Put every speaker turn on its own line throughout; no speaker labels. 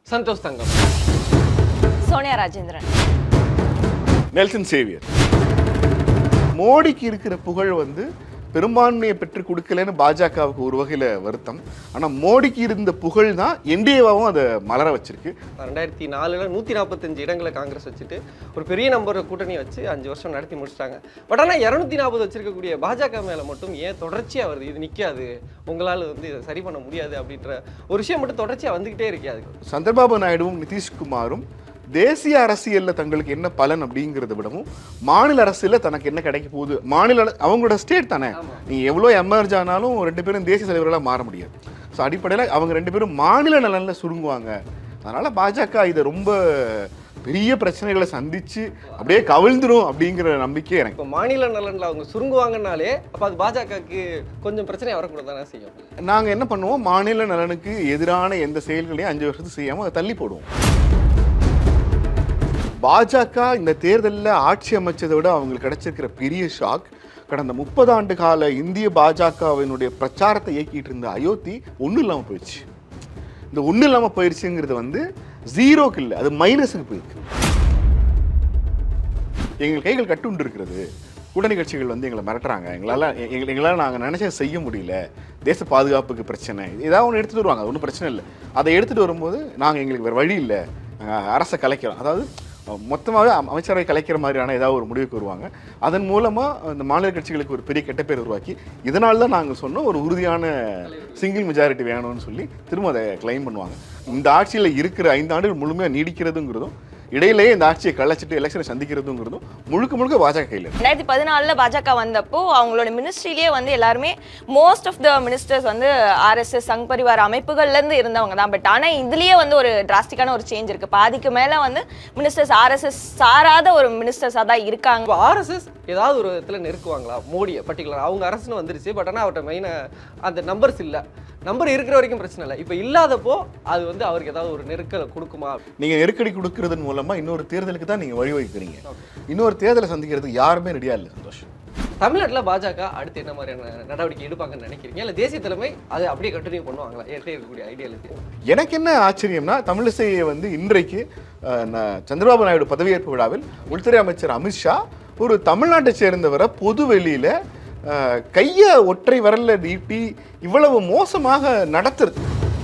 சந்தோஷ் தங்கம்
சோனியா ராஜேந்திரன்
நெல்சன் சேவியர் மோடிக்கு இருக்கிற புகழ் வந்து பெரும்பான்மையை பெற்று கொடுக்கலன்னு பாஜகவுக்கு ஒரு வகையில் வருத்தம் ஆனால் மோடிக்கு இருந்த புகழ் தான் என்டிஏவாவும் அதை மலர வச்சிருக்கு
ரெண்டாயிரத்தி நாலுல நூற்றி நாற்பத்தஞ்சு இடங்களை காங்கிரஸ் வச்சுட்டு ஒரு பெரிய நம்பர் கூட்டணி வச்சு அஞ்சு வருஷம் நடத்தி முடிச்சிட்டாங்க பட் ஆனால் இரநூத்தி நாற்பது வச்சிருக்கக்கூடிய பாஜக மேலே மட்டும் ஏன் தொடர்ச்சியாக வருது இது நிற்காது உங்களால் வந்து இதை சரி பண்ண முடியாது அப்படின்ற ஒரு விஷயம் மட்டும் தொடர்ச்சியாக வந்துக்கிட்டே இருக்கே அதுக்கு
சந்திரபாபு நாயுடுவும் நிதிஷ்குமாரும் தேசிய அரசியல்ல தங்களுக்கு என்ன பலன் அப்படிங்கிறத விடவும் மாநில அரசியல்ல தனக்கு என்ன கிடைக்க போகுது மாநில அர- அவங்களோட ஸ்டேட் தானே நீ எவ்வளோ எமர்ஜ் ஆனாலும் ரெண்டு பேரும் தேசிய தலைவர்களாக மாற முடியாது ஸோ அடிப்படையில் அவங்க ரெண்டு பேரும் மாநில நலனில் சுருங்குவாங்க அதனால பாஜக இதை ரொம்ப பெரிய பிரச்சனைகளை சந்திச்சு அப்படியே கவிழ்ந்துரும் அப்படிங்கிற நம்பிக்கை எனக்கு
இப்போ மாநில நலனில் அவங்க சுருங்குவாங்கனாலே அப்போ அது பாஜகவுக்கு கொஞ்சம் பிரச்சனை வரக்கூடாது தானே செய்யும்
நாங்கள் என்ன பண்ணுவோம் மாநில நலனுக்கு எதிரான எந்த செயல்களையும் அஞ்சு வருஷத்துக்கு செய்யாமல் அதை தள்ளி போடுவோம் பாஜக இந்த தேர்தலில் ஆட்சி அமைச்சதை விட அவங்களுக்கு கிடைச்சிருக்கிற பெரிய ஷாக் கடந்த முப்பது ஆண்டு கால இந்திய பாஜகவினுடைய பிரச்சாரத்தை இயக்கிட்டு இருந்த அயோத்தி ஒன்றும் இல்லாமல் போயிடுச்சு இந்த ஒன்றும் இல்லாமல் போயிடுச்சுங்கிறது வந்து ஜீரோக்கு இல்லை அது மைனஸுக்கு போயிருக்கு எங்கள் கைகள் கட்டுண்டு இருக்கிறது கூட்டணி கட்சிகள் வந்து எங்களை மிரட்டுறாங்க எங்களால் எங்க- எங்களால் நாங்கள் நினைச்சதை செய்ய முடியல தேச பாதுகாப்புக்கு பிரச்சனை ஏதாவது ஒன்று எடுத்துகிட்டு வருவாங்க ஒன்றும் பிரச்சனை இல்லை அதை எடுத்துகிட்டு வரும்போது நாங்கள் எங்களுக்கு வேறு வழி இல்லை நாங்கள் அரசை கலைக்கிறோம் அதாவது மொத்தமாகவே அமைச்சரவை கலைக்கிற மாதிரியான ஏதாவது ஒரு முடிவுக்கு வருவாங்க அதன் மூலமாக இந்த மாநில கட்சிகளுக்கு ஒரு பெரிய கெட்ட பேர் உருவாக்கி இதனால தான் நாங்கள் சொன்னோம் ஒரு உறுதியான சிங்கிள் மெஜாரிட்டி வேணும்னு சொல்லி திரும்ப அதை கிளைம் பண்ணுவாங்க இந்த ஆட்சியில் இருக்கிற ஐந்து ஆண்டுகள் முழுமையாக நீடிக்கிறதுங்கிறதும் இடையிலேயே இந்த ஆட்சியை கலைச்சிட்டு எலெக்ஷனை சந்திக்கிறதுங்கிறதும் முழுக்க முழுக்க பாஜக கையில் இருக்கு.
ரெண்டாயிரத்தி பதினாலுல பாஜக வந்தப்போ அவங்களோட மினிஸ்ட்ரியிலேயே வந்து எல்லாருமே மோஸ்ட் ஆஃப் த மினிஸ்டர்ஸ் வந்து ஆர்எஸ்எஸ் சங் பரிவார அமைப்புகள்ல இருந்து இருந்தவங்க தான் பட் ஆனா இதுலயே வந்து ஒரு டிராஸ்டிக்கான ஒரு சேஞ்ச் இருக்கு பாதிக்கு மேல வந்து மினிஸ்டர்ஸ் ஆர்எஸ்எஸ் சாராத ஒரு மினிஸ்டர்ஸா தான் இருக்காங்க
இப்போ ஆர்எஸ்எஸ் ஏதாவது ஒரு விதத்துல நெருக்குவாங்களா மோடியை பர்டிகுலர் அவங்க அரசுன்னு வந்துருச்சு பட் ஆனால் அவர்கிட்ட மெயினாக அந்த நம்பர்ஸ் இல்லை நம்பர் இருக்கிற வரைக்கும் பிரச்சனை இல்லை இப்போ இல்லாதப்போ அது வந்து அவருக்கு ஏதாவது ஒரு நெருக்கலை கொடுக்குமா
நீங்க நெருக்கடி கொடுக்கறதன் மூலமா இன்னொரு தேர்தலுக்கு தான் நீங்க வழிவகுக்கிறீங்க இன்னொரு தேர்தலை சந்திக்கிறதுக்கு யாருமே ரெடியா இல்லை சந்தோஷம்
தமிழ்நாட்டில் பாஜக அடுத்து என்ன மாதிரியான நடவடிக்கை எடுப்பாங்கன்னு நினைக்கிறீங்க இல்லை தேசிய தலைமை அதை அப்படியே கண்டினியூ பண்ணுவாங்களா என்கிட்ட இருக்கக்கூடிய ஐடியாலஜி
எனக்கு என்ன ஆச்சரியம்னா தமிழிசையை வந்து இன்றைக்கு அஹ், ந- சந்திரபாபு நாயுடு பதவியேற்பு விழாவில் உள்துறை அமைச்சர் அமித்ஷா ஒரு தமிழ்நாட்டை சேர்ந்தவரை பொது வெளியில அஹ், கையை ஒற்றை விரல்ல நீட்டி இவ்வளவு மோசமாக நடத்துறது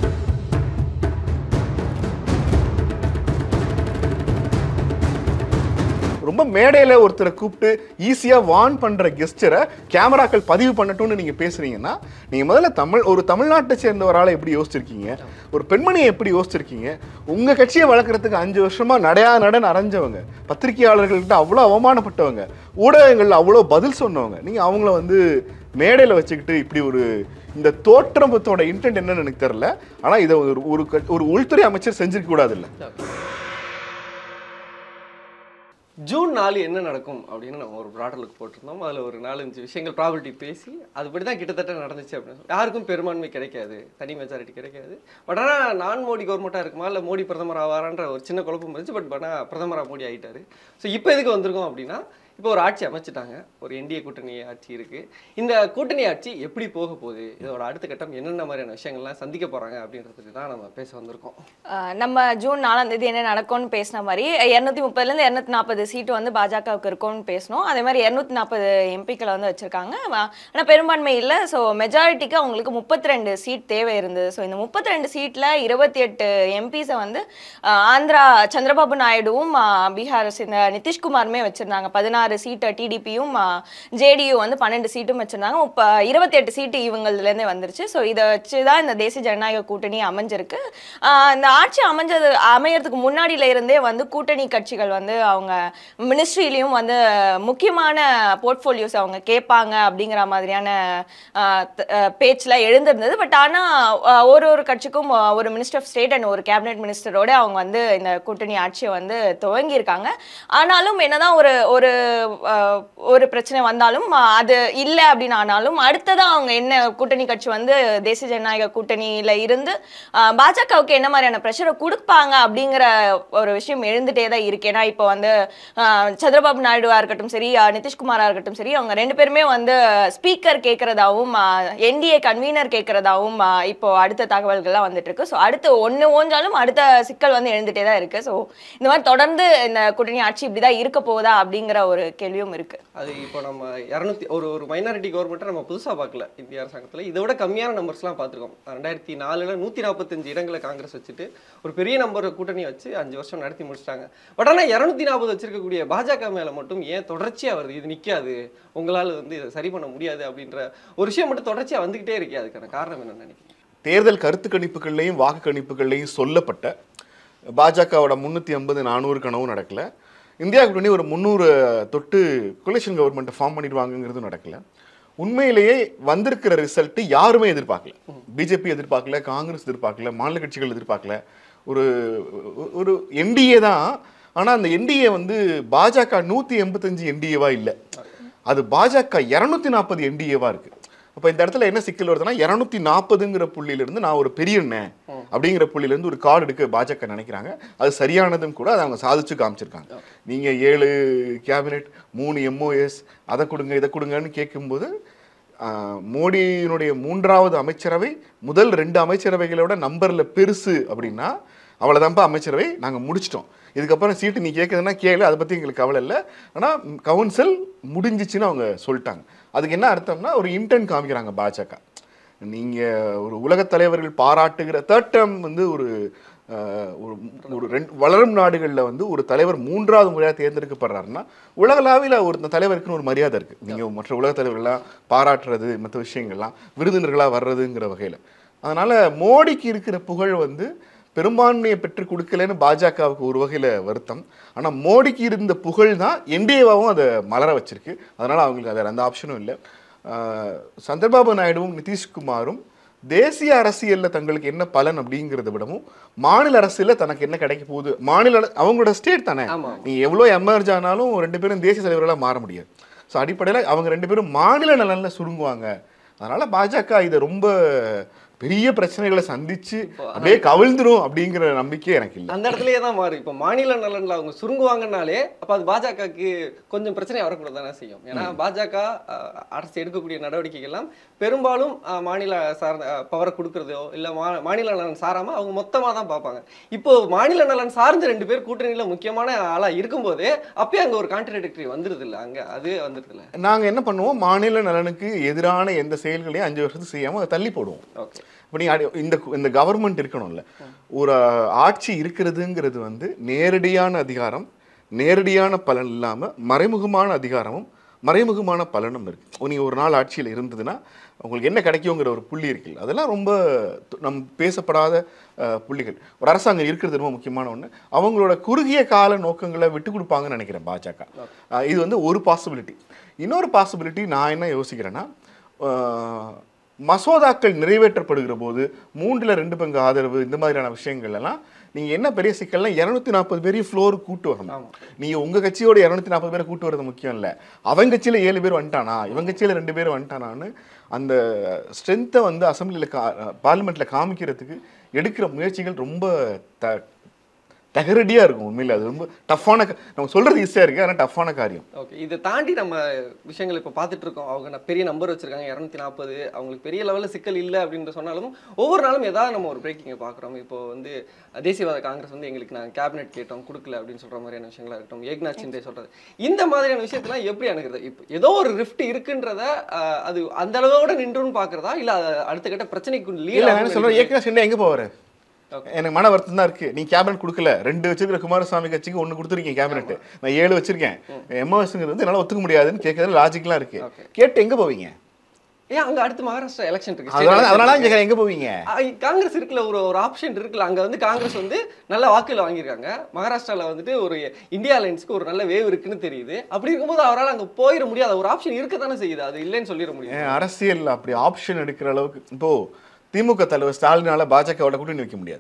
ரொம்ப மேடையில ஒருத்தரை கூப்பிட்டு ஈஸியா வான் பண்ற கெஸ்டரை கேமராக்கள் பதிவு பண்ணட்டும்னு நீங்க பேசுறீங்கன்னா நீங்க முதல்ல தமிழ் ஒரு தமிழ்நாட்டை சேர்ந்த ஒரு ஆளை எப்படி யோசிச்சிருக்கீங்க ஒரு பெண்மணியை எப்படி யோசிச்சிருக்கீங்க உங்க கட்சியை வளர்க்கறதுக்கு அஞ்சு வருஷமா நடையா நடன் அரைஞ்சவங்க பத்திரிகையாளர்கள்ட்ட அவ்வளோ அவமானப்பட்டவங்க ஊடகங்கள்ல அவ்வளோ பதில் சொன்னவங்க நீங்க அவங்கள வந்து மேடையில வச்சுக்கிட்டு இப்படி ஒரு இந்த தோற்றமத்தோட இன்டென்ட் என்னன்னு எனக்கு தெரியல ஆனா இதை ஒரு ஒரு க- ஒரு உள்துறை அமைச்சர் செஞ்சிருக்க கூடாது இல்ல
ஜூன் நாலு என்ன நடக்கும் அப்படின்னு நம்ம ஒரு ப்ராடர் லுக் போட்டிருந்தோம் அதில் ஒரு நாலஞ்சு விஷயங்கள் ப்ராபர்ட்டி பேசி அதுபடி தான் கிட்டத்தட்ட நடந்துச்சு அப்படின்னு சொல்லி. யாருக்கும் பெரும்பான்மை கிடைக்காது தனி மெஜாரிட்டி கிடைக்காது பட் ஆனால் நான் மோடி கவர்மெண்ட்டாக இருக்குமா இல்லை மோடி பிரதமர் ஆவாரான்ற ஒரு சின்ன குழப்பம் இருந்துச்சு பட் ஆனால் பிரதமராக மோடி ஆயிட்டாரு ஸோ இப்போ எதுக்கு வந்திருக்கோம் அப்படின்னா இப்போ ஒரு ஆட்சி அமைச்சிட்டாங்க ஒரு என்டிஏ கூட்டணி ஆட்சி இருக்கு இந்த கூட்டணி ஆட்சி எப்படி போக போகுது இதோட அடுத்த கட்டம் என்னென்ன மாதிரியான விஷயங்கள்லாம் சந்திக்க போறாங்க அப்படின்றதுக்கு தான் நம்ம பேச வந்திருக்கோம்
அஹ் நம்ம ஜூன் நாலாம் தேதி என்ன நடக்கும்னு பேசின மாதிரி இரநூத்தி முப்பதுலேருந்து இரநூத்தி நாற்பது சீட்டு வந்து பாஜகவுக்கு இருக்கும்னு பேசணும் அதே மாதிரி இரநூத்தி நாற்பது எம்பிக்களை வந்து வச்சிருக்காங்க ஆனால் பெரும்பான்மை இல்லை ஸோ மெஜாரிட்டிக்கு அவங்களுக்கு முப்பத்தி ரெண்டு சீட் தேவை இருந்தது ஸோ இந்த முப்பத்தி ரெண்டு சீட்டில் இருபத்தி எட்டு எம்பிஸை வந்து அஹ், ஆந்திரா சந்திரபாபு நாயுடுவும் அஹ், பீகார் இந்த நிதிஷ்குமாருமே வச்சிருந்தாங்க பதினாறு சீட்டு டிடிபியும் ஜேடியு வந்து பன்னெண்டு சீட்டும் வச்சிருந்தாங்க இப்போ இருபத்தி எட்டு சீட்டு இவங்கள்லேருந்தே வந்துருச்சு ஸோ இதை வச்சு தான் இந்த தேசிய ஜனநாயக கூட்டணி அமைஞ்சிருக்கு ஆஹ் இந்த ஆட்சி அமைஞ்சது அமையறதுக்கு முன்னாடியில இருந்தே வந்து கூட்டணி கட்சிகள் வந்து அவங்க மினிஸ்ட்ரியிலையும் வந்து முக்கியமான போர்ட்ஃபோலியோஸ் அவங்க கேட்பாங்க அப்படிங்கிற மாதிரியான ஆஹ் த- ஆஹ் பேச்சுல எழுந்திருந்தது பட் ஆனால் ஒரு ஒரு கட்சிக்கும் ஒரு மினிஸ்டர் ஆஃப் ஸ்டேட் அண்ட் ஒரு கேபினெட் மினிஸ்டரோட அவங்க வந்து இந்த கூட்டணி ஆட்சியை வந்து துவங்கியிருக்காங்க ஆனாலும் என்னதான் ஒரு ஒரு அஹ், ஒரு பிரச்சனை வந்தாலும் அஹ், அது இல்லை அப்படின்னு ஆனாலும் அடுத்ததா அவங்க என்ன கூட்டணி கட்சி வந்து தேசிய ஜனநாயக கூட்டணியில இருந்து அஹ், பாஜகவுக்கு என்ன மாதிரியான ப்ரெஷரை கொடுப்பாங்க அப்படிங்கிற ஒரு விஷயம் எழுந்துட்டே தான் இருக்கு ஏன்னா இப்போ வந்து அஹ், சந்திரபாபு நாயுடுவா இருக்கட்டும் சரி அஹ், நிதிஷ்குமாரா இருக்கட்டும் சரி அவங்க ரெண்டு பேருமே வந்து ஸ்பீக்கர் கேட்கறதாவும் என்டிஏ கன்வீனர் கேட்கறதாவும் அஹ், இப்போ அடுத்த தகவல்கள்லாம் வந்துட்டு இருக்கு ஸோ அடுத்து ஒன்று ஓஞ்சாலும் அடுத்த சிக்கல் வந்து எழுந்துட்டே தான் இருக்கு ஸோ இந்த மாதிரி தொடர்ந்து இந்த கூட்டணி ஆட்சி இப்படிதான் இருக்க போகுதா அப்படிங்கிற ஒரு கேள்வியும் இருக்கு
அது இப்போ நம்ம இரநூத்தி ஒரு ஒரு மைனாரிட்டி கவர்மெண்ட்டை நம்ம புதுசாக பார்க்கல இந்திய அரசாங்கத்தில் இதை விட கம்மியான நம்பர்ஸ்லாம் பார்த்துருக்கோம் ரெண்டாயிரத்தி நாலில் நூற்றி நாற்பத்தஞ்சு இடங்களை காங்கிரஸ் வச்சுட்டு ஒரு பெரிய நம்பர் கூட்டணி வச்சு அஞ்சு வருஷம் நடத்தி முடிச்சிட்டாங்க பட் ஆனால் இரநூத்தி நாற்பது வச்சிருக்கக்கூடிய பாஜக மேலே மட்டும் ஏன் தொடர்ச்சியாக வருது இது நிற்காது உங்களால் வந்து இதை சரி பண்ண முடியாது அப்படின்ற ஒரு விஷயம் மட்டும் தொடர்ச்சியாக வந்துக்கிட்டே இருக்கே அதுக்கான காரணம் என்னன்னு நினைக்கிறேன்
தேர்தல் கருத்து கணிப்புகள்லையும் வாக்கு கணிப்புகள்லையும் சொல்லப்பட்ட பாஜகவோட முந்நூற்றி ஐம்பது நானூறு கனவும் நடக்கல இந்தியா கூட்டணி ஒரு முந்நூறு தொட்டு கொலேஷன் கவர்மெண்ட்டை ஃபார்ம் பண்ணிடுவாங்கங்கிறதும் நடக்கல உண்மையிலேயே வந்திருக்கிற ரிசல்ட் யாருமே எதிர்பார்க்கல பிஜேபி எதிர்பார்க்கல காங்கிரஸ் எதிர்பார்க்கல மாநில கட்சிகள் எதிர்பார்க்கல ஒரு ஒரு என்டிஏ தான் ஆனால் அந்த என்டிஏ வந்து பாஜக நூற்றி எண்பத்தஞ்சு என்டிஏவா இல்லை அது பாஜக இரநூத்தி நாற்பது என்டிஏவா இருக்கு அப்போ இந்த இடத்துல என்ன சிக்கல் வருதுன்னா இரநூத்தி நாற்பதுங்கிற புள்ளியிலிருந்து நான் ஒரு பெரிய எண்ணெய் அப்படிங்கிற புள்ளியிலேருந்து ஒரு கார்டு எடுக்க பாஜக நினைக்கிறாங்க அது சரியானதும் கூட அதை அவங்க சாதிச்சு காமிச்சிருக்காங்க நீங்க ஏழு கேபினெட் மூணு எம்ஓஎஸ் அதை கொடுங்க இதை கொடுங்கன்னு கேட்கும்போது ஆஹ், மோடியினுடைய மூன்றாவது அமைச்சரவை முதல் ரெண்டு அமைச்சரவைகளோட நம்பர்ல பெருசு அப்படின்னா அவ்வளோதான்ப்பா அமைச்சரவை நாங்கள் முடிச்சிட்டோம் இதுக்கப்புறம் சீட்டு நீ கேட்குதுன்னா கேளு அதை பற்றி எங்களுக்கு கவலை இல்லை ஆனால் கவுன்சில் முடிஞ்சிச்சுன்னு அவங்க சொல்லிட்டாங்க அதுக்கு என்ன அர்த்தம்னா ஒரு இன்டென்ட் காமிக்கிறாங்க பாஜக நீங்கள் ஒரு உலகத் தலைவர்கள் பாராட்டுகிற தேர்ட் டேர்ம் வந்து ஒரு ஆஹ், ஒரு ஒரு ரெண்டு வளரும் நாடுகளில் வந்து ஒரு தலைவர் மூன்றாவது முறையாக தேர்ந்தெடுக்கப்படுறாருன்னா உலகளாவில ஒரு தலைவருக்குன்னு ஒரு மரியாதை இருக்குது நீங்கள் மற்ற உலக தலைவர்கள்லாம் பாராட்டுறது மற்ற விஷயங்கள்லாம் விருந்தினர்களாக வர்றதுங்கிற வகையில் அதனால் மோடிக்கு இருக்கிற புகழ் வந்து பெரும்பான்மையை பெற்று கொடுக்கலன்னு பாஜகவுக்கு ஒரு வகையில் வருத்தம் ஆனால் மோடிக்கு இருந்த புகழ் தான் என்டிஏவாவும் அதை மலர வச்சிருக்கு அதனால் அவங்களுக்கு அது அந்த ஆப்ஷனும் இல்லை ஆஹ் சந்திரபாபு நாயுடுவும் நிதிஷ்குமாரும் தேசிய அரசியலில் தங்களுக்கு என்ன பலன் அப்படிங்கிறத விடவும் மாநில அரசியலில் தனக்கு என்ன கிடைக்க போகுது மாநில அர- அவங்களோட ஸ்டேட் தானே
ஆமா.
நீ எவ்வளோ எமர்ஜ் ஆனாலும் ரெண்டு பேரும் தேசிய தலைவர்களாக மாற முடியாது ஸோ அடிப்படையில் அவங்க ரெண்டு பேரும் மாநில நலனில் சுருங்குவாங்க அதனால பாஜக இதை ரொம்ப பெரிய பிரச்சனைகளை சந்திச்சு அப்படியே கவிழ்ந்துரும் அப்படிங்கிற நம்பிக்கை எனக்கு இல்லை
அந்த இடத்துலயே தான் மாறும் இப்போ மாநில நலன்ல அவங்க சுருங்குவாங்கனாலே அப்ப அது பாஜகவுக்கு கொஞ்சம் பிரச்சனை வரக்கூடாது தானே செய்யும் ஏன்னா பாஜக அஹ், அரசு எடுக்கக்கூடிய நடவடிக்கைகள் எல்லாம் பெரும்பாலும் அஹ், மாநில சார்ந்த பவரை கொடுக்கறதோ இல்ல மா- மாநில நலன் சாராம அவங்க மொத்தமா தான் பார்ப்பாங்க இப்போ மாநில நலன் சார்ந்த ரெண்டு பேர் கூட்டணியில முக்கியமான ஆளா இருக்கும்போது அப்பயே அங்க ஒரு கான்ட்ரடிக்டரி வந்துருது இல்ல அங்க அது வந்துருது இல்ல
நாங்கள் என்ன பண்ணுவோம் மாநில நலனுக்கு எதிரான எந்த செயல்களையும் அஞ்சு வருஷத்துக்கு செய்யாமல் அதை தள்ளி போடுவோம்
ஓகே
இப்போ நீங்கள் இந்த இந்த கவர்மெண்ட் இருக்கணும்ல ஒரு ஆட்சி இருக்கிறதுங்கிறது வந்து நேரடியான அதிகாரம் நேரடியான பலன் இல்லாமல் மறைமுகமான அதிகாரமும் மறைமுகமான பலனும் இருக்கு நீங்கள் ஒரு நாள் ஆட்சியில் இருந்ததுன்னா உங்களுக்கு என்ன கிடைக்குங்கிற ஒரு புள்ளி இருக்குல்ல அதெல்லாம் ரொம்ப து- நம் பேசப்படாத அஹ், புள்ளிகள் ஒரு அரசாங்கம் இருக்கிறது ரொம்ப முக்கியமான ஒன்று அவங்களோட குறுகிய கால நோக்கங்களை விட்டு கொடுப்பாங்கன்னு நினைக்கிறேன் பாஜக அஹ், இது வந்து ஒரு பாசிபிலிட்டி இன்னொரு பாசிபிலிட்டி நான் என்ன யோசிக்கிறேன்னா அஹ், மசோதாக்கள் நிறைவேற்றப்படுகிற போது மூன்றில் ரெண்டு பங்கு ஆதரவு இந்த மாதிரியான விஷயங்கள் எல்லாம் நீங்கள் என்ன பெரிய சிக்கல்னா இரநூத்தி நாற்பது பேரையும் ஃப்ளோருக்கு கூட்டு வரணும் நீங்கள் உங்கள் கட்சியோட இரநூத்தி நாற்பது பேரை கூட்டு வரது முக்கியம் இல்லை அவன் கட்சியில் ஏழு பேர் வந்துட்டானா இவன் கட்சியில் ரெண்டு பேர் வந்துட்டானான்னு அந்த ஸ்ட்ரென்த்தை வந்து அசம்பிளியில் கா பார்லிமெண்ட்டில் காமிக்கிறதுக்கு எடுக்கிற முயற்சிகள் ரொம்ப த தகரடியாக இருக்கும் உண்மையில் அது ரொம்ப டஃப்பான நம்ம சொல்கிறது ஈஸியாக இருக்குது ஆனால் டஃப்பான காரியம்
ஓகே இதை தாண்டி நம்ம விஷயங்கள் இப்போ பார்த்துட்டு இருக்கோம் அவங்க ந- பெரிய நம்பர் வச்சிருக்காங்க இரநூத்தி நாற்பது அவங்களுக்கு பெரிய லெவலில் சிக்கல் இல்லை அப்படின்னு சொன்னாலும் ஒவ்வொரு நாளும் ஏதாவது நம்ம ஒரு பிரேக்கிங்கை பார்க்குறோம் இப்போ வந்து தேசியவாத காங்கிரஸ் வந்து எங்களுக்கு நாங்கள் கேபினெட் கேட்டோம் கொடுக்கல அப்படின்னு சொல்ற மாதிரியான விஷயங்களா இருக்கட்டும் ஏக்நாத் சிண்டே சொல்றது இந்த மாதிரியான விஷயத்தெல்லாம் எப்படி அணுகிறது இப்போ ஏதோ ஒரு ரிஃப்ட் இருக்குன்றத ஆஹ், அது அந்த அளவோட நின்றுன்னு பார்க்குறதா இல்லை அடுத்த கட்ட பிரச்சனைக்கு
இல்லை
லீட்
நான் என்ன சொல்கிறேன் ஏற்கனவே சின்ன எங்கே போவார்
Okay.
எனக்கு மன வருத்தம் தான் இருக்கு நீ கேபினட் கொடுக்கல ரெண்டு வச்சிருக்கிற குமாரசாமி கட்சிக்கு ஒன்று கொடுத்துருக்கீங்க கேபினெட் நான் ஏழு வச்சிருக்கேன் எம்ஓஎஸ்ங்கிறது வந்து என்னால் ஒத்துக்க முடியாதுன்னு கேட்கறது லாஜிக்லாம் இருக்கு
Okay.
கேட்டு எங்கே போவீங்க
ஏன் அங்க அடுத்து மகாராஷ்டிரா எலெக்ஷன் இருக்கு
அதனால
State
அதனால
election
கேட்குறேன் எங்கே போவீங்க
ஆ, காங்கிரஸ் இருக்குல்ல ஒரு ஒரு ஆப்ஷன் இருக்குல்ல அங்க வந்து காங்கிரஸ் வந்து நல்ல வாக்குல வாங்கியிருக்காங்க மகாராஷ்டிரால வந்துட்டு ஒரு இந்தியா அலைன்ஸ்க்கு ஒரு நல்ல வேவ் இருக்குன்னு தெரியுது அப்படி இருக்கும்போது அவரால் அங்க போயிட முடியாது ஒரு ஆப்ஷன் இருக்க தானே செய்யுது அது இல்லைன்னு சொல்லிட முடியும்
ஏன் அரசியல் அப்படி ஆப்ஷன் எடுக்கிற அளவுக்கு இப்போ திமுக தலைவர் ஸ்டாலினால பாஜகவோட கூட்டணி வைக்க முடியாது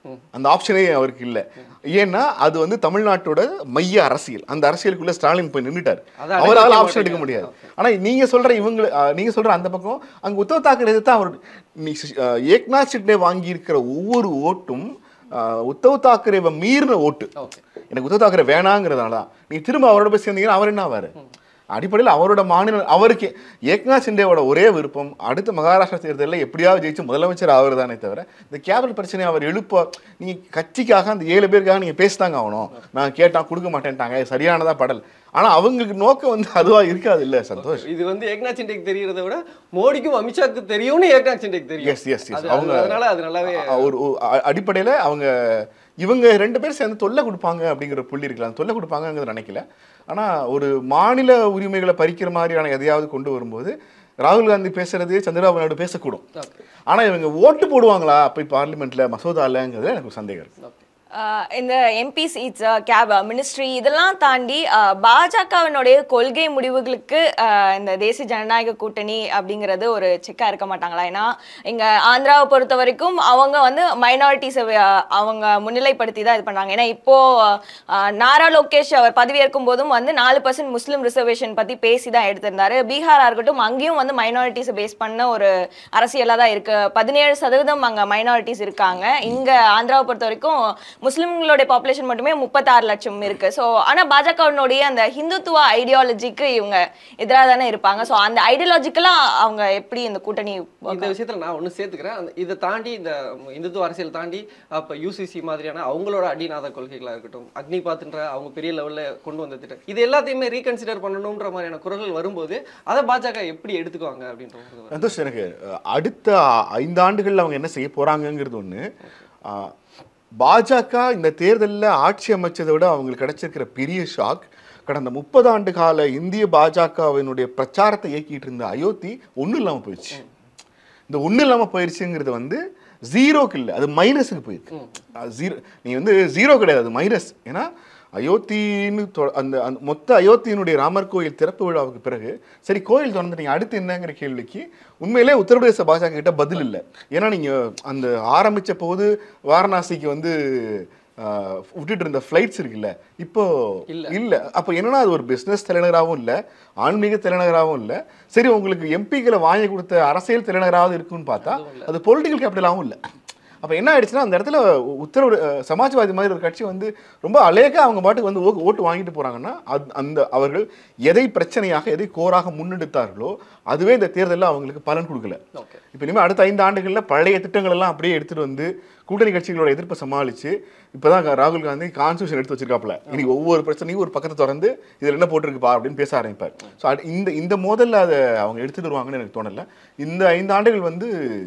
அந்த ஆப்ஷனே அவருக்கு இல்லை ஏன்னா அது வந்து தமிழ்நாட்டோட மைய அரசியல் அந்த அரசியலுக்குள்ள ஸ்டாலின் போய் நின்றுட்டார்
அதான்
அவரால்
அடக்கி
ஆப்ஷன் எடுக்க
மாட்டேங்க.
முடியாது ஆனா நீங்க சொல்ற இவங்க அஹ், நீங்க சொல்ற அந்த பக்கம் அங்க உத்தவ் தாக்கரே தான் அவர் நீ அஹ், ஏக்நாத் ஷிண்டே வாங்கி இருக்கிற ஒவ்வொரு ஓட்டும் அஹ், உத்தவ் தாக்கரேவை மீறின ஓட்டு
ஓகே
எனக்கு உத்தவ் தாக்கரே வேணாங்கிறதால தான் நீ திரும்ப அவரோட போய் சேர்ந்தீங்கன்னா அவர் என்ன ஆவாரு அடிப்படையில் அவரோட மாநில அவருக்கு ஏக்நாத் சிண்டேவோட ஒரே விருப்பம் அடுத்த மகாராஷ்டிரா தேர்தலில் எப்படியாவது ஜெயிச்சு முதலமைச்சர் ஆகுறதானே தவிர இந்த கேபிள் பிரச்சனையை அவர் எழுப்ப நீங்க கட்சிக்காக அந்த ஏழு பேருக்காக நீங்க பேசிதாங்க ஆகணும் நான் கேட்டா கொடுக்க மாட்டேன்ட்டாங்க இது சரியானதா படல் ஆனா அவங்களுக்கு நோக்கம் வந்து அதுவா இருக்காது இல்ல சந்தோஷ்
இது வந்து ஏக்நாத் சிண்டேக்கு தெரியறத விட மோடிக்கும் அமித்ஷாக்கு தெரியும்னு ஏக்நாத் சிண்டேக்கு தெரியும்
எஸ் எஸ் எஸ்
அது-
அவங்க
அதனால அது நல்லாவே
அ- ஒரு ஒரு அ- அடிப்படையில அவங்க இவங்க ரெண்டு பேரும் சேர்ந்து தொல்லை கொடுப்பாங்க அப்படிங்கிற புள்ளி இருக்கலாம் தொல்லை கொடுப்பாங்கங்கிறத நினைக்கல ஆனா ஒரு மாநில உரிமைகளை பறிக்கிற மாதிரியான எதையாவது கொண்டு வரும்போது ராகுல் காந்தி பேசுறது சந்திரபாபு நாயுடு பேசக்கூடும்
Okay.
ஆனா இவங்க ஓட்டு போடுவாங்களா போய் பார்லிமெண்ட்ல மசோதாலங்கிறது எனக்கு ஒரு சந்தேகம் இருக்கு
Okay.
ஆஹ் இந்த எம்பி சீட்ஸ் கேப் மினிஸ்ட்ரி இதெல்லாம் தாண்டி ஆஹ் பாஜகவினுடைய கொள்கை முடிவுகளுக்கு ஆஹ் இந்த தேசிய ஜனநாயக கூட்டணி அப்படிங்கிறது ஒரு செக்கா இருக்க மாட்டாங்களா ஏன்னா இங்க ஆந்திராவை பொறுத்த வரைக்கும் அவங்க வந்து மைனாரிட்டிஸை அவங்க முன்னிலைப்படுத்தி தான் இது பண்றாங்க ஏன்னா இப்போ ஆஹ் நாரா லோகேஷ் அவர் பதவியேற்கும் போதும் வந்து நாலு பர்சன்ட் முஸ்லீம் ரிசர்வேஷன் பத்தி பேசி தான் எடுத்திருந்தாரு பீகாரா இருக்கட்டும் அங்கேயும் வந்து மைனாரிட்டிஸை பேஸ் பண்ண ஒரு அரசியலா தான் இருக்கு பதினேழு சதவீதம் அங்க மைனாரிட்டிஸ் இருக்காங்க இங்க ஆந்திராவை பொறுத்த வரைக்கும் முஸ்லிம்களுடைய பாப்புலேஷன் மட்டுமே முப்பத்தாறு லட்சம் இருக்கு ஸோ ஆனா பாஜகவினுடைய அந்த ஹிந்துத்துவ ஐடியாலஜிக்கு இவங்க எதிராக தானே இருப்பாங்க ஸோ அந்த ஐடியாலஜிக்கலா அவங்க எப்படி இந்த கூட்டணி
இந்த விஷயத்துல நான் ஒண்ணு சேர்த்துக்கிறேன் அந்த இதை தாண்டி இந்த இந்துத்துவ அரசியல் தாண்டி அப்ப யூசிசி மாதிரியான அவங்களோட அடிநாத கொள்கைகளா இருக்கட்டும் அக்னிபாத்ன்ற அவங்க பெரிய லெவல்ல கொண்டு வந்த திட்டம் இது எல்லாத்தையுமே ரீகன்சிடர் பண்ணணும்ன்ற மாதிரியான குரல்கள் வரும்போது அதை பாஜக எப்படி எடுத்துக்குவாங்க அப்படின்ற ஒரு
சந்தோஷ் எனக்கு அஹ், அடுத்த ஐந்தாண்டுகள்ல அவங்க என்ன செய்ய போறாங்கங்கிறது ஒண்ணு அஹ், பாஜக இந்த தேர்தலில் ஆட்சி அமைச்சதை விட அவங்களுக்கு கிடைச்சிருக்கிற பெரிய ஷாக் கடந்த முப்பது ஆண்டு கால இந்திய பாஜகவினுடைய பிரச்சாரத்தை இயக்கிட்டு இருந்த அயோத்தி ஒன்றும் இல்லாமல் போயிடுச்சு இந்த ஒன்றும் இல்லாமல் போயிடுச்சுங்கிறது வந்து ஜீரோக்கு இல்லை அது மைனஸுக்கு போயிருக்கு ஜீரோ நீ வந்து ஜீரோ கிடையாது அது மைனஸ் ஏன்னா அயோத்தின்னு தொ- அந்த அந்த மொத்த அயோத்தியினுடைய ராமர் கோயில் திறப்பு விழாவுக்கு பிறகு சரி கோயில் திறந்துட்டீங்க அடுத்து என்னங்கிற கேள்விக்கு உண்மையிலே உத்தரப்பிரதேச பாஜக கிட்ட பதில் இல்லை ஏன்னா நீங்க அந்த ஆரம்பிச்ச போது வாரணாசிக்கு வந்து ஆஹ், விட்டுட்டு இருந்த ஃப்ளைட்ஸ் இருக்குல்ல இப்போ
இல்ல.
இல்ல அப்போ என்னன்னா அது ஒரு பிசினஸ் தலைநகராகவும் இல்ல ஆன்மீக தலைநகராகவும் இல்ல சரி உங்களுக்கு எம்பிக்களை வாங்கி கொடுத்த அரசியல் தலைநகராவது இருக்குன்னு பார்த்தா அது பொலிட்டிக்கல் கேபிட்டலாகவும் இல்ல அப்போ என்ன ஆயிடுச்சுன்னா அந்த இடத்துல உத்தரவு அஹ், சமாஜ்வாதி மாதிரி ஒரு கட்சி வந்து ரொம்ப அலேக்கா அவங்க பாட்டுக்கு வந்து ஓ- ஓட்டு வாங்கிட்டு போறாங்கன்னா அது அந்த அவர்கள் எதை பிரச்சனையாக எதை கோராக முன்னெடுத்தார்களோ அதுவே இந்த தேர்தலில் அவங்களுக்கு பலன் கொடுக்கல
ஓகே
இப்போ இனிமேல் அடுத்த ஐந்து ஆண்டுகளில் பழைய திட்டங்கள் எல்லாம் அப்படியே எடுத்துட்டு வந்து கூட்டணி கட்சிகளோட எதிர்ப்பை சமாளிச்சு இப்போதான் ராகுல் காந்தி கான்ஸ்டியூஷன் எடுத்து வச்சிருக்காப்புல இனி ஒவ்வொரு பிரச்சனையும் ஒரு பக்கத்தை திறந்து இதில் என்ன போட்டிருக்குப்பா அப்படின்னு பேச ஆரம்பிப்பார் ஸோ இந்த இந்த மோதல்ல அதை அவங்க எடுத்துட்டு வருவாங்கன்னு எனக்கு தோணல இந்த ஐந்து ஆண்டுகள் வந்து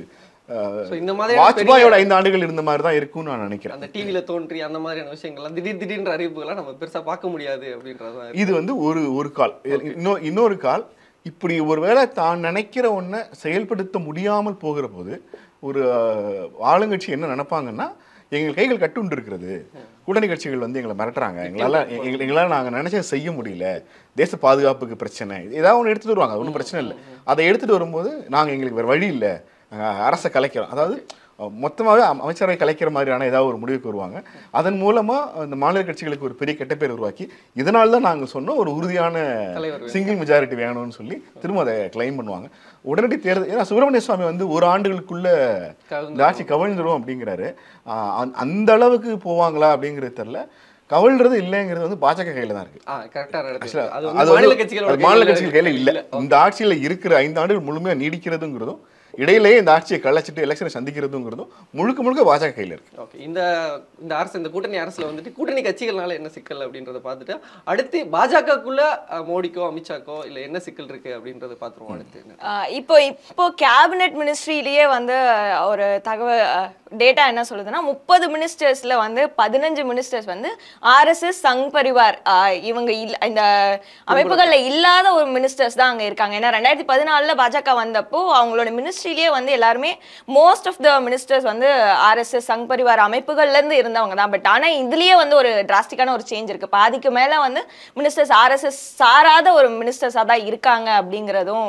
அஹ்,
So, இந்த மாதிரி
வாஜ்பாயோட ஐந்து ஆண்டுகள் இருந்த மாதிரி தான் இருக்கும்னு நான் நினைக்கிறேன்
அந்த டிவில தோன்றி அந்த மாதிரியான விஷயங்கள்லாம் திடீர் திடீர்ன்ற அறிவிப்புகள்லாம் நம்ம பெருசா பார்க்க முடியாது அப்படின்றதான்
இது வந்து ஒரு ஒரு கால் இன்னொரு இன்னொரு கால் இப்படி ஒருவேளை தான் நினைக்கிற ஒன்றை செயல்படுத்த முடியாமல் போகிற போது ஒரு அஹ், ஆளுங்கட்சி என்ன நினைப்பாங்கன்னா எங்கள் கைகள் கட்டுண்டு இருக்கிறது கூட்டணி கட்சிகள் வந்து எங்களை மிரட்டுறாங்க எங்களால் எங்க- எங்களால் நாங்கள் நினைச்சதை செய்ய முடியல தேச பாதுகாப்புக்கு பிரச்சனை ஏதாவது ஒன்று எடுத்துட்டு வருவாங்க ஒன்றும் பிரச்சனை இல்லை அதை எடுத்துட்டு வரும்போது நாங்கள் எங்களுக்கு வேறு வழி இல்லை நாங்கள் அரசை கலைக்கிறோம் அதாவது மொத்தமாகவே அமைச்சரவை கலைக்கிற மாதிரியான ஏதாவது ஒரு முடிவுக்கு வருவாங்க அதன் மூலமா அந்த மாநில கட்சிகளுக்கு ஒரு பெரிய கெட்ட பேர் உருவாக்கி இதனால தான் நாங்கள் சொன்னோம் ஒரு உறுதியான
தலைவர் வேணும்.
சிங்கிள் மெஜாரிட்டி வேணும்னு சொல்லி திரும்ப அதை கிளைம் பண்ணுவாங்க உடனடி தேர்தல் ஏன்னா சுப்பிரமணிய சுவாமி வந்து ஒரு ஆண்டுகளுக்குள்ள இந்த ஆட்சி கவிழ்ந்துரும் அப்படிங்கிறாரு ஆஹ் அந்த- அந்த அளவுக்கு போவாங்களா அப்படிங்கிறது தெரியல கவிழ்றது இல்லைங்கிறது வந்து பாஜக கையில தான் இருக்கு
ஆ கரெக்டா
Actually,
அது
அது
வந்து மாநில
வந்து-
கட்சிகளோட
அது மாநில
கையில
கட்சிகள் கையில இல்ல இந்த ஆட்சியில இருக்கிற ஐந்து ஆண்டுகள் முழுமையா நீடிக்கிறதுங்கிறதும் இடையிலேயே இந்த ஆட்சியை கலைச்சிட்டு எலெக்ஷனை சந்திக்கிறதுங்கிறதும் முழுக்க முழுக்க பாஜக கையில இருக்கு
ஓகே இந்த இந்த அரசு இந்த கூட்டணி அரசுல வந்துட்டு கூட்டணி கட்சிகள்னால என்ன சிக்கல் அப்படின்றத பார்த்துட்டு அடுத்து பாஜகக்குள்ள மோடிக்கோ அமித்ஷாக்கோ இல்ல என்ன சிக்கல் இருக்கு அப்படின்றத பார்த்துருவோம் அடுத்து என்ன
ஆஹ் இப்போ இப்போ கேபினெட் மினிஸ்ட்ரியிலேயே வந்து ஒரு தகவல் டேட்டா என்ன சொல்லுதுன்னா முப்பது மினிஸ்டர்ஸ்ல வந்து பதினஞ்சு மினிஸ்டர்ஸ் வந்து ஆர்எஸ்எஸ் சங் பரிவார் ஆஹ் இவங்க இல்ல இந்த அமைப்புகள்ல இல்லாத ஒரு மினிஸ்டர்ஸ் தான் அங்க இருக்காங்க ஏன்னா ரெண்டாயிரத்தி பதினாலுல பாஜக வந்தப்போ அவங்களோட மினிஸ்ட்ரியிலேயே வந்து எல்லாருமே மோஸ்ட் ஆஃப் த மினிஸ்டர்ஸ் வந்து ஆர்எஸ்எஸ் சங் பரிவார் அமைப்புகள்ல இருந்து இருந்தவங்க தான் பட் ஆனா இதுலயே வந்து ஒரு டிராஸ்டிக்கான ஒரு சேஞ்ச் இருக்கு பாதிக்கு மேல வந்து மினிஸ்டர்ஸ் ஆர்எஸ்எஸ் சாராத ஒரு மினிஸ்டர்ஸா தான் இருக்காங்க அப்படிங்கிறதும்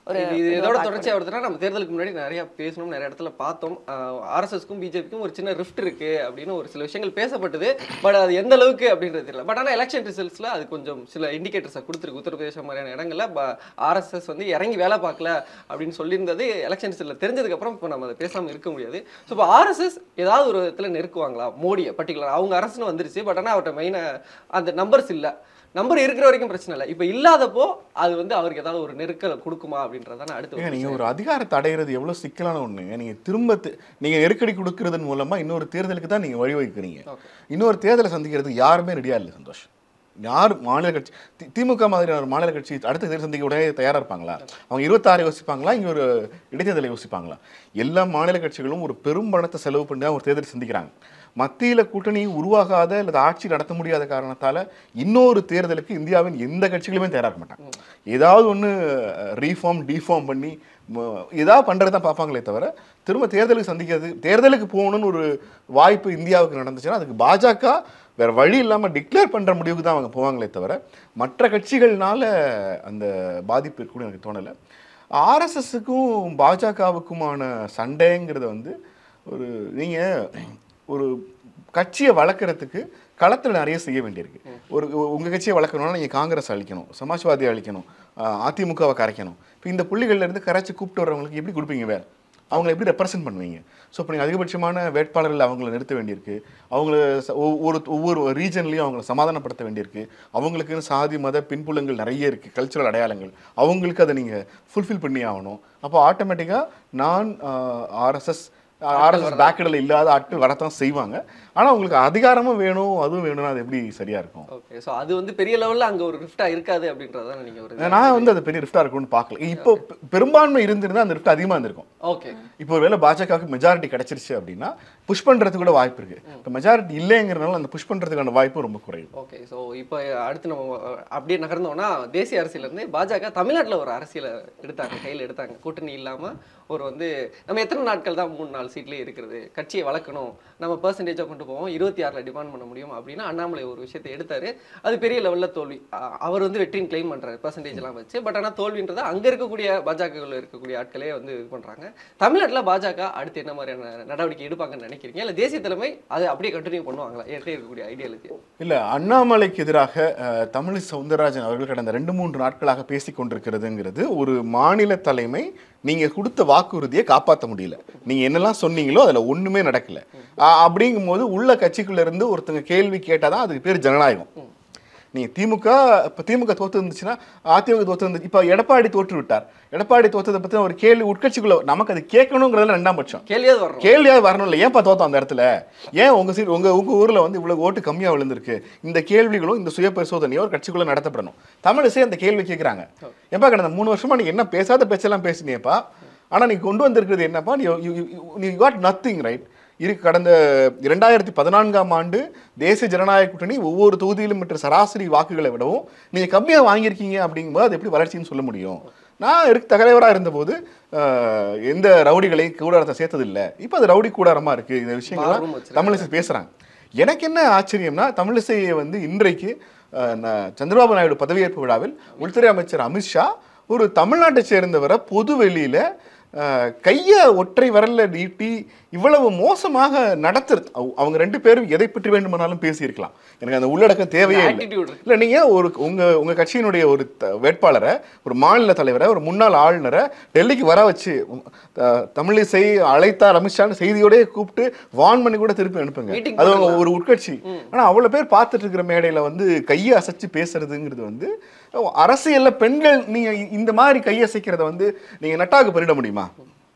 ஒரு
இது இது இதோட தொடர்ச்சியாக வருதுன்னா நம்ம தேர்தலுக்கு முன்னாடி நிறைய பேசணும் நிறைய இடத்துல பார்த்தோம் ஆர்எஸ்எஸ்க்கும் பிஜேபிக்கும் ஒரு சின்ன ரிஃப்ட் இருக்கு அப்படின்னு ஒரு சில விஷயங்கள் பேசப்பட்டது பட் அது எந்த அளவுக்கு அப்படின்றது தெரியல பட் ஆனால் எலெக்ஷன் ரிசல்ட்ஸ்ல அது கொஞ்சம் சில இண்டிகேட்டர்ஸை கொடுத்துருக்கு உத்தரப்பிரதேசம் மாதிரியான இடங்கள்ல ஆர்எஸ்எஸ் வந்து இறங்கி வேலை பார்க்கல அப்படின்னு சொல்லியிருந்தது எலெக்ஷன் ரிசல்ட்ல தெரிஞ்சதுக்கு அப்புறம் இப்போ நம்ம அதை பேசாம இருக்க முடியாது ஸோ இப்போ ஆர்எஸ்எஸ் ஏதாவது ஒரு விதத்துல நெருக்குவாங்களா மோடியை பர்டிகுலர் அவங்க அரசுன்னு வந்துருச்சு பட் ஆனால் அவர்கிட்ட மெயினாக அந்த நம்பர்ஸ் இல்லை நம்பர் இருக்கிற வரைக்கும் பிரச்சனை இல்லை இப்போ இல்லாதப்போ அது வந்து அவருக்கு ஏதாவது ஒரு நெருக்கலை கொடுக்குமா அப்படின்றதான அடுத்து
ஏங்க நீங்க ஒரு அதிகாரத்தை அடையிறது எவ்வளவு சிக்கலான ஒண்ணுங்க நீங்க திரும்ப தி- நீங்க நெருக்கடி கொடுக்கறதன் மூலமா இன்னொரு தேர்தலுக்கு தான் நீங்க வழிவகுக்கிறீங்க
Okay.
இன்னொரு தேர்தலை சந்திக்கிறதுக்கு யாருமே ரெடியா இல்லை சந்தோஷ் யார் மாநில கட்சி தி- திமுக மாதிரியான ஒரு மாநில கட்சி அடுத்த தேர்தல் சந்திக்க உடனே தயாரா இருப்பாங்களா அவங்க இருபத்தாறு யோசிப்பாங்களா இங்க ஒரு இடைத்தேர்தலை யோசிப்பாங்களா எல்லா மாநில கட்சிகளும் ஒரு பெரும் பணத்தை செலவு பண்ணி தான் ஒரு தேர்தலை சந்திக்கிறாங்க மத்தியில கூட்டணி உருவாகாத அல்லது ஆட்சி நடத்த முடியாத காரணத்தால இன்னொரு தேர்தலுக்கு இந்தியாவின் எந்த கட்சிகளுமே தயாரா இருக்க மாட்டாங்க ஏதாவது ஒன்று ரீஃபார்ம் டிஃபார்ம் பண்ணி ம- ஏதாவது பண்ணுறது தான் பார்ப்பாங்களே தவிர திரும்ப தேர்தலுக்கு சந்திக்கிறது தேர்தலுக்கு போகணும்னு ஒரு வாய்ப்பு இந்தியாவுக்கு நடந்துச்சுன்னா அதுக்கு பாஜக வேற வழி இல்லாமல் டிக்ளேர் பண்ணுற முடிவுக்கு தான் அவங்க போவாங்களே தவிர மற்ற கட்சிகள்னால அந்த பாதிப்பு இருக்குன்னு எனக்கு தோணலை ஆர்எஸ்எஸ்க்கும் பாஜகவுக்குமான சண்டைங்கிறத வந்து ஒரு நீங்கள் ஒரு கட்சியை வளர்க்குறதுக்கு களத்தில் நிறைய செய்ய வேண்டியிருக்கு ஒரு உங்கள் கட்சியை வளர்க்கணும்னா நீங்கள் காங்கிரஸ் அழிக்கணும் சமாஜ்வாதி அழிக்கணும் ஆஹ் அதிமுகவை கரைக்கணும் இப்போ இந்த புள்ளிகள்ல இருந்து கரைச்சி கூப்பிட்டு வரவங்களுக்கு எப்படி கொடுப்பீங்க வேற அவங்கள எப்படி ரெப்ரசென்ட் பண்ணுவீங்க ஸோ இப்போ நீங்கள் அதிகபட்சமான வேட்பாளர்கள் அவங்கள நிறுத்த வேண்டியிருக்கு அவங்கள ச- ஒ- ஒரு ஒவ்வொரு ரீஜன்லையும் அவங்கள சமாதானப்படுத்த வேண்டியிருக்கு அவங்களுக்குன்னு சாதி மத பின்புலங்கள் நிறைய இருக்குது கல்ச்சுரல் அடையாளங்கள் அவங்களுக்கு அதை நீங்கள் ஃபுல்ஃபில் பண்ணி ஆகணும் அப்போ ஆட்டோமேட்டிக்காக நான் ஆர்எஸ்எஸ் ஆர்எஸ்எஸ் பேக்கடில் இல்லாத ஆட்கள் வரத்தான் செய்வாங்க ஆனால் உங்களுக்கு அதிகாரமும் வேணும் அதுவும் வேணும்னா அது எப்படி சரியா இருக்கும்
ஓகே ஸோ அது வந்து பெரிய லெவல்ல அங்க ஒரு ரிஃப்டா இருக்காது அப்படின்றத நீங்க ஒரு
நான் வந்து அது பெரிய ரிஃப்டாக இருக்கும்னு பார்க்கல இப்போ பெ- பெரும்பான்மை இருந்திருந்தா அந்த ரிஃப்ட் அதிகமாக இருந்திருக்கும்
ஓகே
இப்போ ஒருவேளை பாஜகவுக்கு மெஜாரிட்டி கிடைச்சிருச்சு அப்படின்னா புஷ் பண்றதுக்கு கூட வாய்ப்பு இருக்கு இப்போ மெஜாரிட்டி இல்லைங்கிறனால அந்த புஷ் பண்றதுக்கான வாய்ப்பு ரொம்ப குறைவு
ஓகே ஸோ இப்போ அடுத்து நம்ம அஹ், அப்படியே நகர்ந்தோம்னா தேசிய அரசியல இருந்து பாஜக தமிழ்நாட்டுல ஒரு அரசியலை எடுத்தாங்க கையில் எடுத்தாங்க கூட்டணி இல்லாம ஒரு வந்து நம்ம எத்தனை நாட்கள் தான் மூணு நாலு சீட்லேயே இருக்கிறது கட்சியை வளர்க்கணும் நம்ம பர்சன்டேஜாக கொண்டு போவோம் இருபத்தி ஆறில் டிமாண்ட் பண்ண முடியும் அப்படின்னா அண்ணாமலை ஒரு விஷயத்தை எடுத்தாரு அது பெரிய லெவலில் தோல்வி அ- அவர் வந்து வெற்றின்னு கிளைம் பண்றாரு பர்சன்டேஜ் எல்லாம் வச்சு பட் ஆனால் தோல்வின்றது அங்க இருக்கக்கூடிய பாஜகவில் இருக்கக்கூடிய ஆட்களே வந்து இது பண்றாங்க தமிழ்நாட்டுல பாஜக அடுத்து என்ன மாதிரியான நடவடிக்கை எடுப்பாங்கன்னு நினைக்கிறீங்க இல்ல தேசிய தலைமை அதை அப்படியே கண்டினியூ பண்ணுவாங்களா ஏற்கனவே இருக்கக்கூடிய ஐடியாலஜி
இல்ல அண்ணாமலைக்கு எதிராக அஹ், தமிழிசை சவுந்தரராஜன் அவர்கள் கடந்த ரெண்டு மூன்று நாட்களாக பேசிக் கொண்டிருக்கிறதுங்கிறது ஒரு மாநில தலைமை நீங்க கொடுத்த வாக்குறுதியை காப்பாற்ற முடியல நீங்க என்னெல்லாம் சொன்னீங்களோ அதுல ஒண்ணுமே நடக்கல அஹ், அப்படிங்கும்போது உள்ள கட்சிக்குள்ள இருந்து ஒருத்தங்க கேள்வி கேட்டாதான் அதுக்கு பேர் ஜனநாயகம் நீங்க திமுக இப்ப திமுக தோத்து இருந்துச்சுன்னா அதிமுக தோத்து இருந்துச்சு இப்ப எடப்பாடி தோற்று விட்டார் எடப்பாடி தோத்ததை பத்தி ஒரு கேள்வி உட்கட்சிக்குள்ள நமக்கு அது கேட்கணுங்கிறதுல ரெண்டாம் பட்சம்
கேள்வியாவது வரணும்
கேள்வியாவது வரணும் இல்லை ஏன்ப்பா தோத்தோம் அந்த இடத்துல ஏன் உங்க சீட் உங்க உங்க ஊர்ல வந்து இவ்வளவு ஓட்டு கம்மியா விழுந்திருக்கு இந்த கேள்விகளும் இந்த சுய பரிசோதனையோ ஒரு கட்சிக்குள்ள நடத்தப்படணும் தமிழிசை அந்த கேள்வி கேட்குறாங்க ஏப்பா கடந்த மூணு வருஷமா நீ என்ன பேசாத பேச்செல்லாம் பேசினியப்பா ஆனா நீ கொண்டு வந்திருக்கிறது என்னப்பா நீ you- you- you- நீ காட் நத்திங் ரைட் இருக்கு கடந்த இரண்டாயிரத்தி பதினான்காம் ஆண்டு தேசிய ஜனநாயக கூட்டணி ஒவ்வொரு தொகுதியிலும் பெற்ற சராசரி வாக்குகளை விடவும் நீங்க கம்மியா வாங்கியிருக்கீங்க அப்படிங்கும்போது அது எப்படி வளர்ச்சின்னு சொல்ல முடியும் நான் இருக்கு தலைவராக இருந்தபோது அஹ், எந்த ரவுடிகளையும் கூடாரத்தை சேர்த்தது இல்லை இப்போ அது ரவுடி கூடாரமா இருக்கு இந்த
Bar room
விஷயங்கள்லாம்
வச்சிருக்காங்க.
தமிழிசை பேசுறாங்க எனக்கு என்ன ஆச்சரியம்னா தமிழிசையை வந்து இன்றைக்கு அஹ், ந- சந்திரபாபு நாயுடு பதவியேற்பு விழாவில் உள்துறை அமைச்சர் அமித்ஷா ஒரு தமிழ்நாட்டை சேர்ந்தவரை பொது வெளியில அஹ், கையை ஒற்றை விரல்ல நீட்டி இவ்வளவு மோசமாக நடத்துறது அவ- அவங்க ரெண்டு பேரும் எதை பற்றி வேண்டுமானாலும் பேசியிருக்கலாம் எனக்கு அந்த உள்ளடக்கம் தேவையே இல்லை
ஆட்டிடியூட் இருக்கு
இல்ல நீங்க ஒரு உங்க உங்க கட்சியினுடைய ஒரு த- வேட்பாளரை ஒரு மாநில தலைவரை ஒரு முன்னாள் ஆளுநரை டெல்லிக்கு வர வச்சு உம், த- தமிழிசை அழைத்தார் அமித்ஷான்னு செய்தியோடய கூப்பிட்டு வான் பண்ணி கூட திருப்பி அனுப்புங்க
Meeting
அது அவங்க
போடலாம்.
ஒரு உட்கட்சி ஆனா அவ்வளவு பேர் பார்த்துட்டு இருக்கிற மேடையில வந்து கையை அசைச்சு பேசுறதுங்கிறது வந்து அரசியல்ல பெண்கள் நீங்க இ- இந்த மாதிரி கையசைக்கிறத வந்து நீங்க நட்டாக்கு பண்ணிட முடியுமா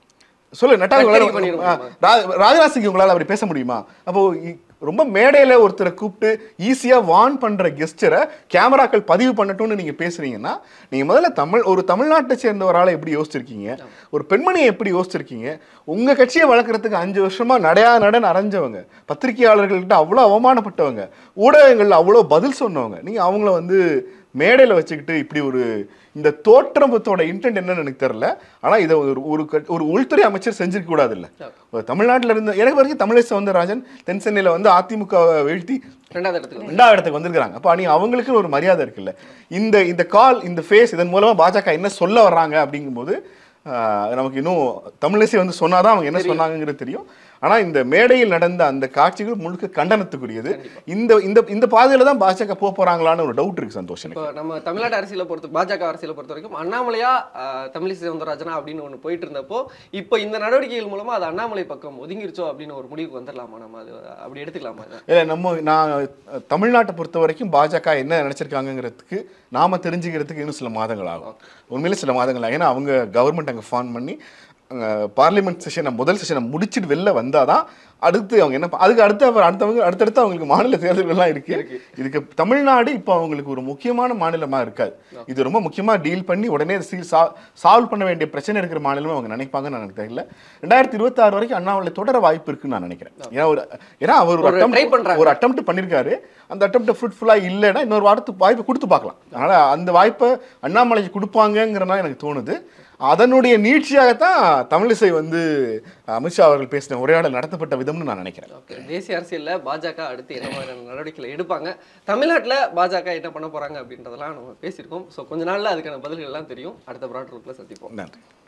சொல்லு நட்டாக்கு
நட்டடி
உங்களால-
பண்ணிட
ஆ, ரா- ராஜ்நாத் சிங் உங்களால அப்படி பேச முடியுமா அப்போ இ- ரொம்ப மேடையில ஒருத்தரை கூப்பிட்டு ஈஸியா வான் பண்ற கெஸ்டரை கேமராக்கள் பதிவு பண்ணட்டும்னு நீங்க பேசுறீங்கன்னா நீங்க முதல்ல தமிழ் ஒரு தமிழ்நாட்டை சேர்ந்த ஒரு ஆளை எப்படி யோசிச்சிருக்கீங்க ஒரு பெண்மணியை எப்படி யோசிச்சிருக்கீங்க உங்க கட்சியை வளர்க்கறதுக்கு அஞ்சு வருஷமா நடையா நடன்னு அரைஞ்சவங்க பத்திரிகையாளர்கள்ட்ட அவ்வளோ அவமானப்பட்டவங்க ஊடகங்கள்ல அவ்வளோ பதில் சொன்னவங்க நீங்க அவங்கள வந்து மேடையில வச்சுக்கிட்டு இப்படி ஒரு இந்த தோற்றமத்தோட இன்டென்ட் என்னன்னு எனக்கு தெரியல ஆனா இதை ஒரு ஒரு கட்- ஒரு உள்துறை அமைச்சர் செஞ்சிருக்க கூடாது இல்ல ஒரு தமிழ்நாட்டுல இருந்து எனக்கு வரைக்கும் தமிழிசை சவுந்தரராஜன் தென் சென்னையில வந்து அதிமுக வீழ்த்தி
ரெண்டாவது இடத்துக்கு வந்து
ரெண்டாவது இடத்துக்கு வந்திருக்காங்க அப்போ நீ அவங்களுக்கு ஒரு மரியாதை இருக்குல்ல இந்த இந்த கால் இந்த ஃபேஸ் இதன் மூலமா பாஜக என்ன சொல்ல வர்றாங்க அப்படிங்கும்போது ஆஹ், நமக்கு இன்னும் தமிழிசை வந்து சொன்னாதான் அவங்க என்ன சொன்னாங்கங்கிறது தெரியும் ஆனா இந்த மேடையில் நடந்த அந்த காட்சிகள் முழுக்க கண்டனத்துக்குரியது இந்த இந்த இந்த பாதையில தான் பாஜக போக போறாங்களான்னு ஒரு டவுட் இருக்கு சந்தோஷ் எனக்கு
இப்போ நம்ம தமிழ்நாடு அரசியலை பொறுத்து பாஜக அரசியலை பொறுத்த வரைக்கும் அண்ணாமலையா ஆஹ், தமிழிசை சவுந்தரராஜனா அப்படின்னு ஒன்று போயிட்டு இருந்தப்போ இப்போ இந்த நடவடிக்கைகள் மூலமா அது அண்ணாமலை பக்கம் ஒதுங்கிருச்சோ அப்படின்னு ஒரு முடிவுக்கு வந்துடலாமா நம்ம அது அப்படி எடுத்துக்கலாமா இதை?
இல்லை நம்ம நான் அஹ், தமிழ்நாட்டை பொறுத்த வரைக்கும் பாஜக என்ன நினைச்சிருக்காங்கங்கிறதுக்கு நாம தெரிஞ்சுக்கிறதுக்கு இன்னும் சில மாதங்கள் ஆகும் உண்மையிலே சில மாதங்கள் ஆகும் ஏன்னா அவங்க கவர்மெண்ட் அங்கே ஃபார்ம் பண்ணி பார்லிமெண்ட் செஷனை முதல் செஷனை முடிச்சிட்டு வெளில வந்தாதான் அடுத்து அவங்க என்ன ப- அதுக்கு அடுத்து அவர் அடுத்தவங்க அடுத்தடுத்து அவங்களுக்கு மாநில தேர்தல்கள்லாம் இருக்கு இதுக்கு தமிழ்நாடு இப்போ அவங்களுக்கு ஒரு முக்கியமான மாநிலமா இருக்காது இது ரொம்ப முக்கியமா டீல் பண்ணி உடனே சால்வ் பண்ண வேண்டிய பிரச்சனை இருக்கிற மாநிலமா அவங்க நினைப்பாங்கன்னு எனக்கு தெரியல ரெண்டாயிரத்தி இருபத்தாறு வரைக்கும் அண்ணாமலை தொடர வாய்ப்பு இருக்குன்னு நான் நினைக்கிறேன் ஏன்னா ஒரு ஏன்னா அவர் ஒரு
ஒரு
attempt-
try பண்றாங்க.
ஒரு அட்டம்ப்ட் பண்ணிருக்காரு அந்த அட்டம்ப்ட் ஃப்ரூட்ஃபுல்லா இல்லைன்னா இன்னொரு வாரத்துக்கு வாய்ப்பு கொடுத்து பார்க்கலாம் அதனால அந்த வாய்ப்பை அண்ணாமலைக்கு கொடுப்பாங்கங்கிறனா எனக்கு தோணுது அதனுடைய நீட்சியாகத்தான் தமிழிசை வந்து அமித்ஷா அவர்கள் பேசின உரையாடல் நடத்தப்பட்ட விதம்னு நான் நினைக்கிறேன்
ஓகே தேசிய அரசியல்ல பாஜக அடுத்து என்ன மாதிரியான நடவடிக்கைகளை எடுப்பாங்க தமிழ்நாட்டுல பாஜக என்ன பண்ண போறாங்க அப்படின்றதெல்லாம் நம்ம பேசியிருக்கோம் ஸோ கொஞ்ச நாள்ல அதுக்கான பதில்கள் எல்லாம் தெரியும் அடுத்த ப்ராடக்ட்ல சந்திப்போம்
நன்றி